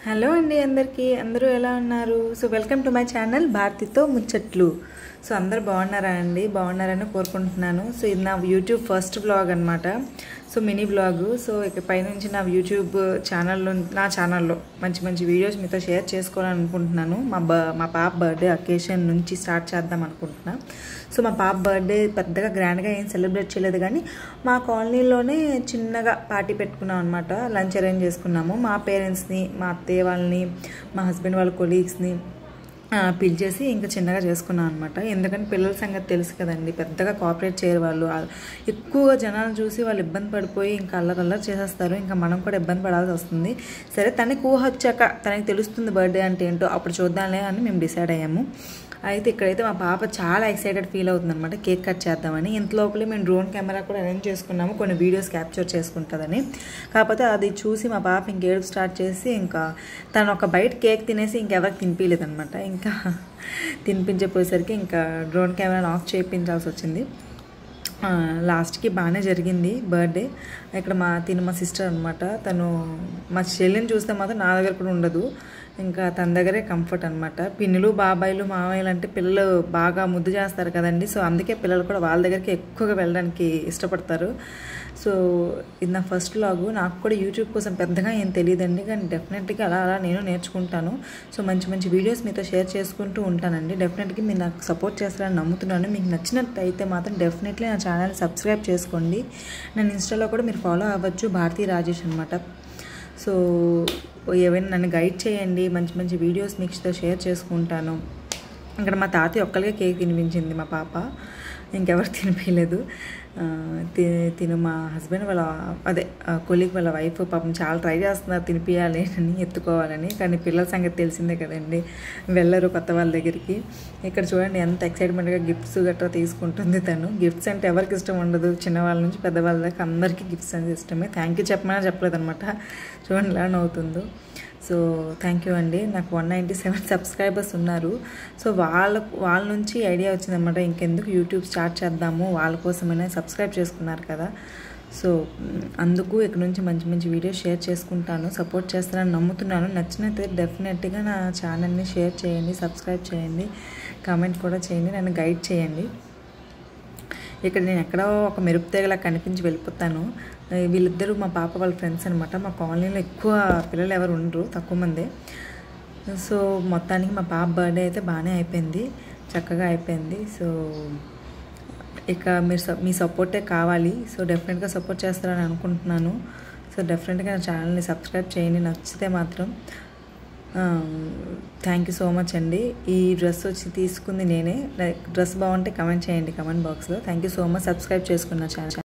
hello అండి అందరికీ అందరూ ఎలా ఉన్నారు so welcome to my channel భారతితో ముచ్చట్లు సో అందరు బాగున్నారా అండి బాగున్నారని కోరుకుంటున్నాను సో ఇది నా యూట్యూబ్ ఫస్ట్ బ్లాగ్ అనమాట సో మినీ బ్లాగ్ సో ఇక పైనుంచి నా యూట్యూబ్ ఛానల్లో నా ఛానల్లో మంచి మంచి వీడియోస్ మీతో షేర్ చేసుకోవాలనుకుంటున్నాను మా బ మా పాప బర్త్డే అకేషన్ నుంచి స్టార్ట్ చేద్దాం అనుకుంటున్నా సో మా పాప బర్త్డే పెద్దగా గ్రాండ్గా ఏం సెలబ్రేట్ చేయలేదు కానీ మా కాలనీలోనే చిన్నగా పార్టీ పెట్టుకున్నాం అనమాట లంచ్ అరేంజ్ చేసుకున్నాము మా పేరెంట్స్ని మా అత్తయ్య వాళ్ళని మా హస్బెండ్ వాళ్ళ కొలీగ్స్ని పిలిచేసి ఇంకా చిన్నగా చేసుకున్నాం అనమాట ఎందుకంటే పిల్లల సంగతి తెలుసు కదండి పెద్దగా కోఆపరేట్ చేయరు వాళ్ళు ఎక్కువ జనాలు చూసి వాళ్ళు ఇబ్బంది పడిపోయి ఇంకా అల్లరల్లరి చేసేస్తారు ఇంకా మనం కూడా ఇబ్బంది పడాల్సి వస్తుంది సరే తనకి ఊహ వచ్చాక తనకి తెలుస్తుంది బర్త్డే అంటే ఏంటో అప్పుడు చూద్దాంలే అని మేము డిసైడ్ అయ్యాము అయితే ఇక్కడైతే మా పాప చాలా ఎక్సైటెడ్ ఫీల్ అవుతుంది అనమాట కేక్ కట్ చేద్దామని ఇంత లోపలే మేము డ్రోన్ కెమెరా కూడా అరేంజ్ చేసుకున్నాము కొన్ని వీడియోస్ క్యాప్చర్ చేసుకుంటుందని కాకపోతే అది చూసి మా పాప ఇంకేడుపు స్టార్ట్ చేసి ఇంకా తను ఒక బయట కేక్ తినేసి ఇంకెవరికి తినిపించలేదనమాట ఇంకా తినిపించపోయేసరికి ఇంకా డ్రోన్ కెమెరాని ఆఫ్ చేయించాల్సి వచ్చింది లాస్ట్కి బాగానే జరిగింది బర్త్డే ఇక్కడ మా తిను మా సిస్టర్ అనమాట తను మా చెల్లిని చూస్తే మాత్రం నా దగ్గర కూడా ఉండదు ఇంకా తన దగ్గరే కంఫర్ట్ అనమాట పిన్నులు బాబాయిలు మామయ్యలు అంటే పిల్లలు బాగా ముద్దు చేస్తారు కదండి సో అందుకే పిల్లలు కూడా వాళ్ళ దగ్గరికి ఎక్కువగా వెళ్ళడానికి ఇష్టపడతారు సో ఇది నా ఫస్ట్ లాగు నాకు కూడా యూట్యూబ్ కోసం పెద్దగా ఏం తెలియదండి కానీ డెఫినెట్గా అలా అలా నేను నేర్చుకుంటాను సో మంచి మంచి వీడియోస్ మీతో షేర్ చేసుకుంటూ ఉంటానండి డెఫినెట్గా మీరు నాకు సపోర్ట్ చేస్తారని నమ్ముతున్నాను మీకు నచ్చినట్టు అయితే మాత్రం డెఫినెట్లీ నా ఛానల్ సబ్స్క్రైబ్ చేసుకోండి నన్ను ఇన్స్టాలో కూడా మీరు ఫాలో అవ్వచ్చు భారతీ రాజేష్ అనమాట సో ఏవైనా నన్ను గైడ్ చేయండి మంచి మంచి వీడియోస్ మీతో షేర్ చేసుకుంటాను ఇక్కడ మా తాతయ్య ఒక్కరికే కేక్ తినిపించింది మా పాప ఇంకెవరు తినిపించలేదు తిను మా హస్బెండ్ వాళ్ళ అదే కొలీగ్ వాళ్ళ వైఫ్ పాపం చాలా ట్రై చేస్తున్నారు తినిపించాలి అని ఎత్తుకోవాలని కానీ పిల్లల సంగతి తెలిసిందే కదండి వెళ్ళరు కొత్త వాళ్ళ దగ్గరికి ఇక్కడ చూడండి ఎంత ఎక్సైట్మెంట్గా గిఫ్ట్స్ గట్రా తీసుకుంటుంది తను గిఫ్ట్స్ అంటే ఎవరికి ఇష్టం ఉండదు చిన్నవాళ్ళ నుంచి పెద్దవాళ్ళ దాకా అందరికీ గిఫ్ట్స్ అనేది ఇష్టమే థ్యాంక్ యూ చెప్పమని చెప్పలేదు అనమాట చూడండి ఎలా నవ్వుతుందో సో థ్యాంక్ యూ అండి నాకు వన్ నైంటీ సెవెన్ సబ్స్క్రైబర్స్ ఉన్నారు సో వాళ్ళ వాళ్ళ నుంచి ఐడియా వచ్చిందనమాట ఇంకెందుకు యూట్యూబ్ స్టార్ట్ చేద్దాము వాళ్ళ కోసమైనా సబ్స్క్రైబ్ చేసుకున్నారు కదా సో అందుకు ఇక్కడ నుంచి మంచి మంచి వీడియోస్ షేర్ చేసుకుంటాను సపోర్ట్ చేస్తానని నమ్ముతున్నాను నచ్చినట్లయితే డెఫినెట్గా నా ఛానల్ని షేర్ చేయండి సబ్స్క్రైబ్ చేయండి కామెంట్ కూడా చేయండి నన్ను గైడ్ చేయండి ఇక్కడ నేను ఎక్కడో ఒక మెరుపు తెగలా కనిపించి వెళ్ళిపోతాను వీళ్ళిద్దరూ మా పాప వాళ్ళ ఫ్రెండ్స్ అనమాట మా కాలనీలో ఎక్కువ పిల్లలు ఎవరు ఉండరు తక్కువ మందే సో మొత్తానికి మా పాప బర్త్డే అయితే బాగానే అయిపోయింది చక్కగా అయిపోయింది సో ఇక మీరు మీ సపోర్టే కావాలి సో డెఫినెట్గా సపోర్ట్ చేస్తారని అనుకుంటున్నాను సో డెఫినెట్గా నా ఛానల్ని సబ్స్క్రైబ్ చేయండి నచ్చితే మాత్రం థ్యాంక్ యూ సో మచ్ అండి ఈ డ్రెస్ వచ్చి తీసుకుంది నేనే డ్రెస్ బాగుంటే కమెంట్ చేయండి కమెంట్ బాక్స్లో thank you so much subscribe చేసుకున్న ఛానల్